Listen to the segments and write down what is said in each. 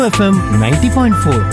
FM ninety point four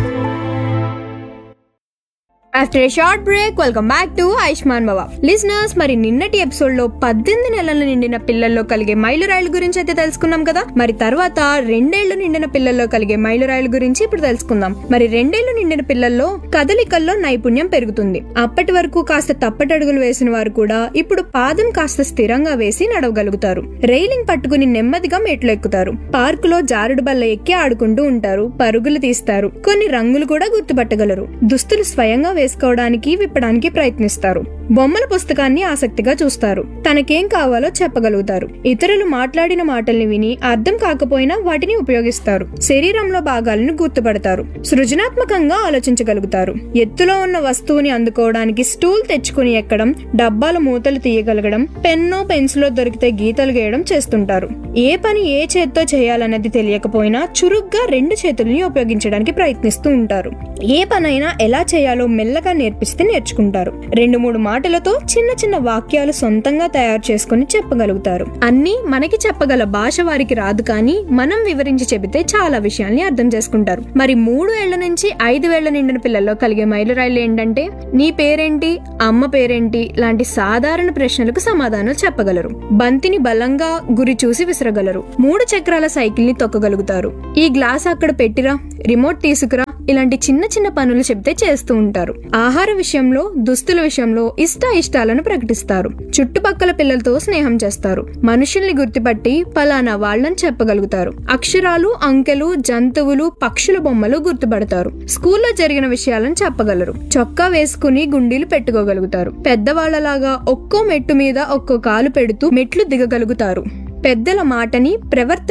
after a short break welcome back to Ayushman Baba listeners మరి నిన్నటి episode లో పద్దెనిమిది నెలలు నిండిన పిల్లల్లో కలిగే మైలురాయిల గురించి అయితే తెలుసుకున్నాం కదా మరి తర్వాత రెండేళ్లు నిండిన పిల్లల్లో కలిగే మైలురాయిల గురించి ఇప్పుడు తెలుసుకుందాం మరి రెండేళ్లు నిండిన పిల్లల్లో కదలికల్లో నైపుణ్యం పెరుగుతుంది అప్పటి వరకు కాస్త తప్పటడుగులు వేసిన వారు కూడా ఇప్పుడు పాదం కాస్త స్థిరంగా వేసి నడవగలుగుతారు రైలింగ్ పట్టుకుని నెమ్మదిగా మెట్లు ఎక్కుతారు పార్కులో జారుడు బల్ల ఎక్కి ఆడుకుంటూ ఉంటారు పరుగులు తీస్తారు కొన్ని రంగులు కూడా గుర్తుపట్టగలరు దుస్తులు స్వయంగా వేసుకోవడానికి విప్పడానికి ప్రయత్నిస్తారు బొమ్మల పుస్తకాన్ని ఆసక్తిగా చూస్తారు తనకేం కావాలో చెప్పగలుగుతారు ఇతరులు మాట్లాడిన మాటల్ని విని అర్థం కాకపోయినా వాటిని ఉపయోగిస్తారు శరీరంలో భాగాలను గుర్తుపడతారు సృజనాత్మకంగా ఆలోచించగలుగుతారు ఎత్తులో ఉన్న వస్తువుని అందుకోవడానికి స్టూల్ తెచ్చుకుని ఎక్కడం డబ్బాల మూతలు తీయగలగడం పెన్నో పెన్సిలో దొరికితే గీతలు గీయడం చేస్తుంటారు ఏ పని ఏ చేత్తో చేయాలన్నది తెలియకపోయినా చురుగ్గా రెండు చేతుల్ని ఉపయోగించడానికి ప్రయత్నిస్తూ ఉంటారు ఏ పనైనా ఎలా చేయాలో మెల్లగా నేర్పిస్తే నేర్చుకుంటారు రెండు మూడు మాటలతో చిన్న చిన్న వాక్యాలు సొంతంగా తయారు చేసుకుని చెప్పగలుగుతారు అన్ని మనకి చెప్పగల భాష వారికి రాదు కానీ మనం వివరించి చెబితే చాలా విషయాల్ని అర్థం చేసుకుంటారు మరి మూడు ఏళ్ల నుంచి ఐదు వేళ్ల నిండిన పిల్లల్లో కలిగే మైలురాయిలు ఏంటంటే నీ పేరేంటి అమ్మ పేరేంటి లాంటి సాధారణ ప్రశ్నలకు సమాధానాలు చెప్పగలరు బంతిని బలంగా గురి చూసి విసరగలరు మూడు చక్రాల సైకిల్ ని తొక్కగలుగుతారు ఈ గ్లాస్ అక్కడ పెట్టిరా రిమోట్ తీసుకురా ఇలాంటి చిన్న చిన్న పనులు చెబితే చేస్తూ ఉంటారు ఆహార విషయంలో దుస్తుల విషయంలో ఇష్ట ఇష్టాలను ప్రకటిస్తారు చుట్టుపక్కల పిల్లలతో స్నేహం చేస్తారు మనుషుల్ని గుర్తుపట్టి పలానా వాళ్ళని చెప్పగలుగుతారు అక్షరాలు అంకెలు జంతువులు పక్షుల బొమ్మలు గుర్తుపడతారు స్కూల్లో జరిగిన విషయాలను చెప్పగలరు చొక్కా వేసుకుని గుండీలు పెట్టుకోగలుగుతారు పెద్దవాళ్లలాగా ఒక్కో మెట్టు మీద ఒక్కో కాలు పెడుతూ మెట్లు దిగగలుగుతారు పెద్దల మాటని ప్రవర్తన